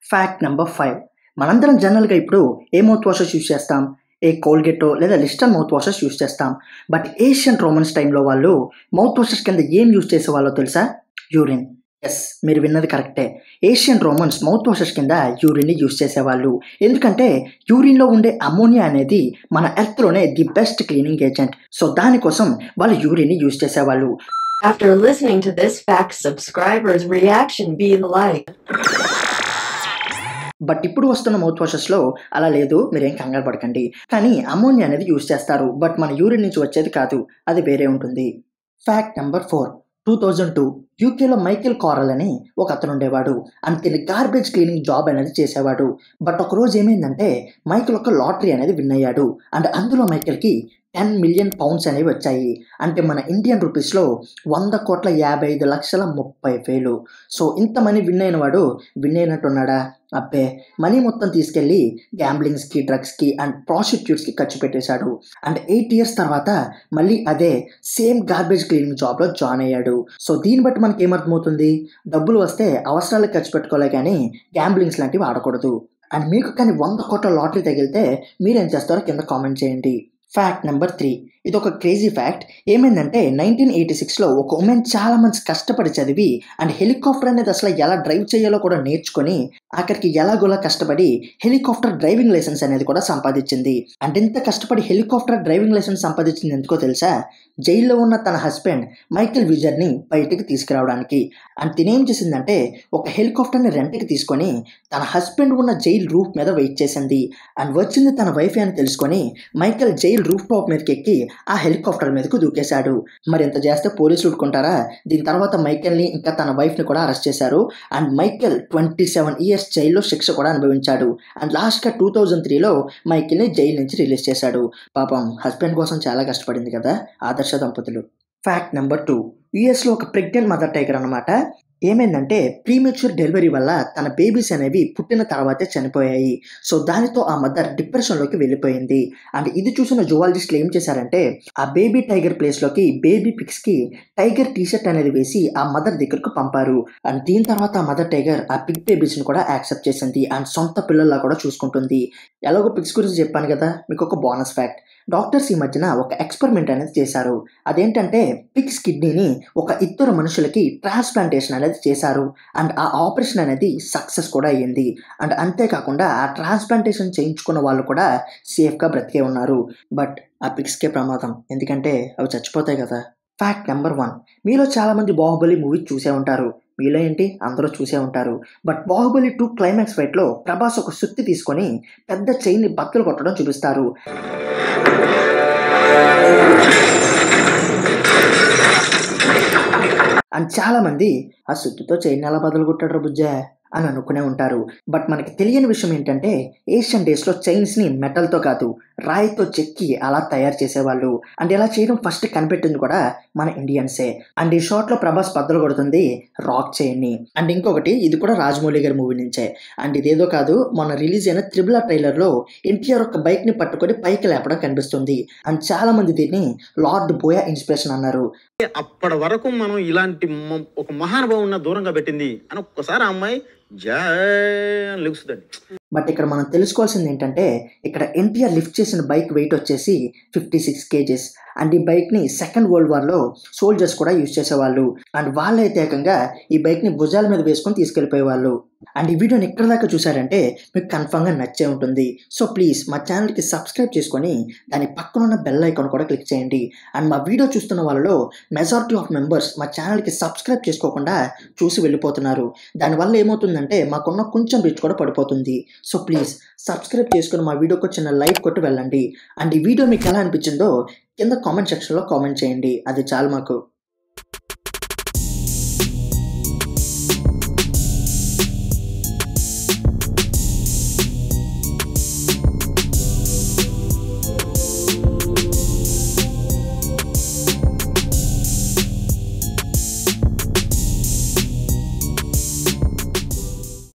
Fact number five మనందరం జనరల్గా ఇప్పుడు ఏ మౌత్ వాషెస్ యూస్ చేస్తాం ఏ కోల్గేటో లేదా లిస్టన్ మౌత్ వాషెస్ యూస్ చేస్తాం బట్ ఏషియన్ రోమన్స్ టైంలో వాళ్ళు మౌత్ వాషెస్ కింద ఏం యూస్ చేసేవాళ్ళో తెలుసా యూరిన్ ఎస్ మీరు విన్నది కరెక్టే ఏషియన్ రోమన్స్ మౌత్ వాషెస్ కింద యూరిన్ని యూస్ చేసేవాళ్ళు ఎందుకంటే యూరిన్లో ఉండే అమోనియా అనేది మన ఎర్త్లోనే the best cleaning agent so దానికోసం వాళ్ళు యూరిన్ని యూస్ చేసేవాళ్ళు After listening to this fact, subscribers' reaction be like. But ఇప్పుడు వస్తున్న మౌత్ వాషెస్లో అలా లేదు మీరేం కంగారు పడకండి కానీ అమోనియా అనేది యూస్ చేస్తారు బట్ మన యూరిన్ నుంచి వచ్చేది కాదు అది వేరే ఉంటుంది fact number four two thousand two యూకేలో మైకేల్ కారల్ అని ఒక అతను ఉండేవాడు అండ్ తిని గార్బేజ్ క్లీనింగ్ జాబ్ అనేది చేసేవాడు బట్ ఒక రోజు ఏమైందంటే మైకేల్ ఒక లాటరీ అనేది విన్ అయ్యాడు అండ్ అందులో మైకేల్కి టెన్ మిలియన్ పౌండ్స్ అనేవి వచ్చాయి అంటే మన ఇండియన్ రూపీస్లో వంద కోట్ల యాభై ఐదు లక్షల ముప్పై వేలు సో ఇంత మనీ విన్ అయిన వాడు విన్ అయినట్టున్నాడా అబ్బే మనీ మొత్తం తీసుకెళ్ళి గ్యాంబ్లింగ్స్కి డ్రగ్స్కి అండ్ ప్రాస్టిట్యూట్స్కి ఖర్చు పెట్టేశాడు అండ్ ఎయిట్ ఇయర్స్ తర్వాత మళ్ళీ అదే సేమ్ గార్బేజ్ క్లీనింగ్ జాబ్లో జాయిన్ అయ్యాడు సో దీన్ని బట్టి మనకి ఏమర్థమవుతుంది డబ్బులు వస్తే అవసరాలకు ఖర్చు పెట్టుకోలే కానీ గ్యాంబ్లింగ్స్ లాంటివి ఆడకూడదు అండ్ మీకు కానీ వంద కోట్ల లాటరీ తగిలితే మీరేం చేస్తారో కింద కామెంట్ చేయండి ఫ్యాక్ట్ నెంబర్ త్రీ ఇది ఒక క్రేజీ ఫ్యాక్ట్ ఏమైందంటే నైన్టీన్ ఎయిటీ సిక్స్లో ఒక ఉమెన్ చాలా మంది కష్టపడి చదివి అండ్ హెలికాప్టర్ అనేది అసలు ఎలా డ్రైవ్ చేయాలో కూడా నేర్చుకొని ఆఖరికి ఎలాగోలా కష్టపడి హెలికాప్టర్ డ్రైవింగ్ లైసెన్స్ అనేది కూడా సంపాదించింది అండ్ ఇంత కష్టపడి హెలికాప్టర్ డ్రైవింగ్ లైసెన్స్ సంపాదించింది ఎందుకో తెలుసా జైల్లో ఉన్న తన హస్బెండ్ మైకేల్ విజర్ని బయటికి తీసుకురావడానికి అండ్ తినేం చేసిందంటే ఒక హెలికాప్టర్ని రెంట్కి తీసుకొని తన హస్బెండ్ ఉన్న జైల్ రూఫ్ మీద వెయిట్ చేసింది అండ్ వచ్చింది తన వైఫ్ అని తెలుసుకొని మైకేల్ జైల్ రూఫ్ టాప్ మీదకి ఎక్కి ఆ హెలికాప్టర్ మీదకు దూకేశాడు మరి ఇంత చేస్తే పోలీసులు ఉట్టుకుంటారా దీని తర్వాత మైకేల్ని ఇంకా తన వైఫ్ని కూడా అరెస్ట్ చేశారు and Michael twenty seven years జైల్లో శిక్ష కూడా అనుభవించాడు అండ్ లాస్ట్గా టూ థౌజండ్ త్రీలో మైకేల్ని జైలు నుంచి రిలీజ్ చేశాడు పాపం హస్బెండ్ కోసం చాలా కష్టపడింది కదా ఆదర్శ దంపతులు ఫ్యాక్ట్ నెంబర్ టూ యుఎస్లో ఒక ప్రెగ్నెంట్ మదర్ టైగర్ అనమాట ఏమైందంటే ప్రీమెచ్యూర్ డెలివరీ వల్ల తన బేబీస్ అనేవి పుట్టిన తర్వాతే చనిపోయాయి సో దానితో ఆ మదర్ డిప్రెషన్లోకి వెళ్ళిపోయింది అండ్ ఇది చూసిన జువాలజిస్టులు ఏం చేశారంటే ఆ బేబీ టైగర్ ప్లేస్లోకి బేబీ పిక్స్కి టైగర్ టీషర్ట్ అనేది వేసి ఆ మదర్ దగ్గరకు పంపారు అండ్ దీని తర్వాత ఆ మదర్ టైగర్ ఆ పిగ్ బేబీస్ని కూడా యాక్సెప్ట్ చేసింది అండ్ సొంత పిల్లల్లా కూడా చూసుకుంటుంది ఎలాగో పిక్స్ గురించి చెప్పాను కదా మీకు ఒక బోనస్ ఫ్యాక్ట్ డాక్టర్స్ ఈ మధ్యన ఒక ఎక్స్పెరిమెంట్ అనేది చేశారు అదేంటంటే పిక్స్ కిడ్నీని ఒక ఇద్దరు మనుషులకి ట్రాన్స్ప్లాంటేషన్ అనేది చేశారు అండ్ ఆ ఆపరేషన్ అనేది సక్సెస్ కూడా అయ్యింది అండ్ అంతేకాకుండా ఆ ట్రాన్స్ప్లాంటేషన్ చేయించుకున్న వాళ్ళు కూడా సేఫ్గా బ్రతికే ఉన్నారు బట్ ఆ పిక్స్కే ప్రమాదం ఎందుకంటే అవి చచ్చిపోతాయి కదా ఫ్యాక్ట్ నెంబర్ వన్ మీలో చాలామంది బాహుబలి మూవీ చూసే ఉంటారు మీలో ఏంటి అందరూ చూసే ఉంటారు బట్ బాహుబలి టూ క్లైమాక్స్ ఫైట్లో ప్రభాస్ ఒక సుత్తి తీసుకొని పెద్ద చైన్ని బద్దలు కొట్టడం చూపిస్తారు అండ్ చాలా మంది ఆ సుత్తితో చైన్ ఎలా బదులు కొట్టాడు బుజ్జా అని అనుకునే ఉంటారు బట్ మనకి తెలియని విషయం ఏంటంటే ఏషియన్ డేస్లో చైన్స్ని మెటల్తో కాదు రాయితో చెక్కి అలా తయారు చేసేవాళ్ళు అండ్ ఇలా చేయడం ఫస్ట్ కనిపెట్టింది కూడా మన ఇండియన్సే అండ్ ఈ షాట్లో ప్రభాస్ బద్దలు కొడుతుంది రాక్ చైన్ని అండ్ ఇంకొకటి ఇది కూడా రాజమౌళి గారి మూవీ నుంచే అండ్ ఇదేదో కాదు మన రిలీజ్ అయిన త్రిబుల ట్రైలర్లో ఎన్టీఆర్ ఒక బైక్ని పట్టుకొని పైకి లేపడం కనిపిస్తుంది అండ్ చాలా మంది దీన్ని లార్డ్ బోయా ఇన్స్పిరేషన్ అన్నారు అప్పటి వరకు మనం ఇలాంటి మ- ఒక మహానుభావున్న దూరంగా పెట్టింది అని ఒక్కసారి ఆ అమ్మాయి జై అని లెగుస్తుందండి బట్ ఇక్కడ మనం తెలుసుకోవాల్సింది ఏంటంటే ఇక్కడ ఎన్టీఆర్ లిఫ్ట్ చేసిన బైక్ వెయిట్ వచ్చేసి ఫిఫ్టీ సిక్స్ కేజెస్ అండ్ ఈ బైక్ని సెకండ్ వరల్డ్ వార్లో సోల్జర్స్ కూడా యూజ్ చేసేవాళ్ళు అండ్ వాళ్ళైతే ఏకంగా ఈ బైక్ని భుజాల మీద వేసుకొని తీసుకెళ్ళిపోయేవాళ్ళు అండ్ ఈ వీడియోని ఎక్కడ దాకా చూసారంటే మీకు కన్ఫామ్గా నచ్చే ఉంటుంది సో ప్లీజ్ మా ఛానల్కి సబ్స్క్రైబ్ చేసుకొని దాని పక్కన ఉన్న బెల్ ఐకాన్ కూడా క్లిక్ చేయండి అండ్ మా వీడియో చూస్తున్న వాళ్ళలో మెజారిటీ ఆఫ్ మెంబర్స్ మా ఛానల్కి సబ్స్క్రైబ్ చేసుకోకుండా చూసి వెళ్ళిపోతున్నారు దానివల్ల ఏమవుతుందంటే మాకున్న కొంచెం రీచ్ కూడా పడిపోతుంది సో ప్లీజ్ సబ్స్క్రైబ్ చేసుకుని మా వీడియోకి చిన్న లైక్ కొట్టి వెళ్ళండి అండ్ ఈ వీడియో మీకు ఎలా అనిపించిందో కింద కామెంట్ సెక్షన్లో కామెంట్ చేయండి అది చాలు మాకు